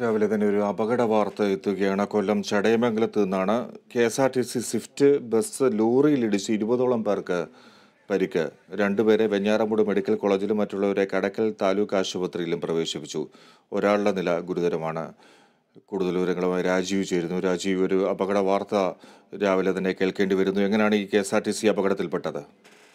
രാവിലെ തന്നെ ഒരു അപകട വാർത്ത എത്തുകയാണ് കൊല്ലം ചടയമംഗലത്ത് നിന്നാണ് K S R T C swift bus ലോറിയിലിടിച്ച് ഇരുപതോളം പേർക്ക് പരിക്ക് രണ്ടുപേരെ വെഞ്ഞാറമൂട് മെഡിക്കൽ കോളേജിലും മറ്റുള്ളവരെ കടക്കൽ താലൂക്ക് ആശുപത്രിയിലും പ്രവേശിപ്പിച്ചു ഒരാളുടെ നില ഗുരുതരമാണ് കൂടുതൽ വിവരങ്ങളുമായി രാജീവ് ചേരുന്നു രാജീവ് ഒരു അപകട വാർത്ത രാവിലെ തന്നെ കേൾക്കേണ്ടി വരുന്നു എങ്ങനെയാണ് ഈ K S R T C അപകടത്തിൽപ്പെട്ടത്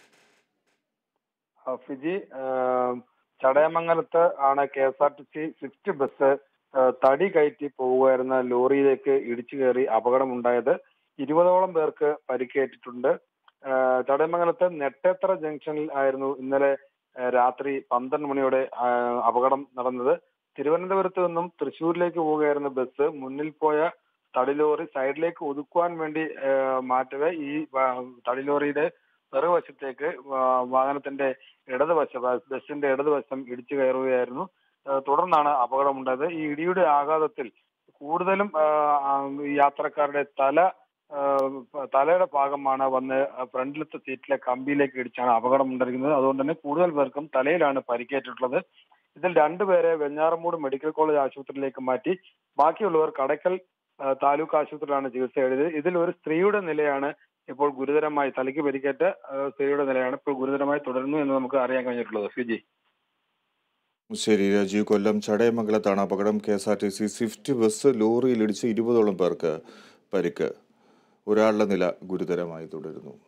ആ, ഫിജി ആ, ചടയമംഗലത്ത് ആണ് K S R T C swift bus ആ, തടി കയറ്റി പോവുകയായിരുന്ന ലോറിയിലേക്ക് ഇടിച്ചു കയറി അപകടമുണ്ടായത് ഇരുപതോളം പേർക്ക് പരിക്കേറ്റിട്ടുണ്ട് ആ, ചടയമംഗലത്ത് നെട്ടേത്തറ ജംഗ്ഷനിൽ ആയിരുന്നു ഇന്നലെ ആ, രാത്രി പന്ത്രണ്ട് മണിയോടെ ആ, അപകടം നടന്നത് തിരുവനന്തപുരത്ത് നിന്നും തൃശ്ശൂരിലേക്ക് പോവുകയായിരുന്ന ബസ് മുന്നിൽ പോയ തടിലോറി സൈഡിലേക്ക് ഒതുക്കുവാൻ വേണ്ടി ആ, മാറ്റവേ ഈ വ- തടിലോറിയുടെ പിറകുവശത്തേക്ക് വാ- വാഹനത്തിന്റെ ഇടതുവശം ബ- ബസിന്റെ ഇടതുവശം ഇടിച്ചു കയറുകയായിരുന്നു ആ, തുടർന്നാണ് അപകടമുണ്ടായത് ഈ ഇടിയുടെ ആഘാതത്തിൽ കൂടുതലും ആ, ആ, യാത്രക്കാരുടെ തല ആ, തലയുടെ ഭാഗമാണ് വന്ന് ഫ്രണ്ടിലത്തെ സീറ്റിലെ കമ്പിയിലേക്ക് ഇടിച്ചാണ് അപകടം ഉണ്ടായിരിക്കുന്നത് അതുകൊണ്ട് തന്നെ കൂടുതൽ പേർക്കും തലയിലാണ് പരിക്കേറ്റിട്ടുള്ളത് ഇതിൽ രണ്ടുപേരെ വെഞ്ഞാറമൂട് മെഡിക്കൽ കോളേജ് ആശുപത്രിയിലേക്ക് മാറ്റി ബാക്കിയുള്ളവർ കടയ്ക്കൽ ആ, താലൂക്ക് ആശുപത്രിയിലാണ് ചികിത്സ എഴുതിയത് ഇതിൽ ഒരു സ്ത്രീയുടെ നിലയാണ് ഇപ്പോൾ ഗുരുതരമായി തലയ്ക്ക് പരിക്കേറ്റ ആ, സ്ത്രീയുടെ നിലയാണ് ഇപ്പോൾ ഗുരുതരമായി തുടരുന്നു എന്ന് നമുക്ക് അറിയാൻ കഴിഞ്ഞിട്ടുള്ളത് ഫിജി ശരി രാജീവ് കൊല്ലം ചടയമംഗലത്താണ് അപകടം K S R T C swift bus ലോറിയിലിടിച്ച് ഇരുപതോളം പേർക്ക് പരിക്ക് ഒരാളുടെ നില ഗുരുതരമായി തുടരുന്നു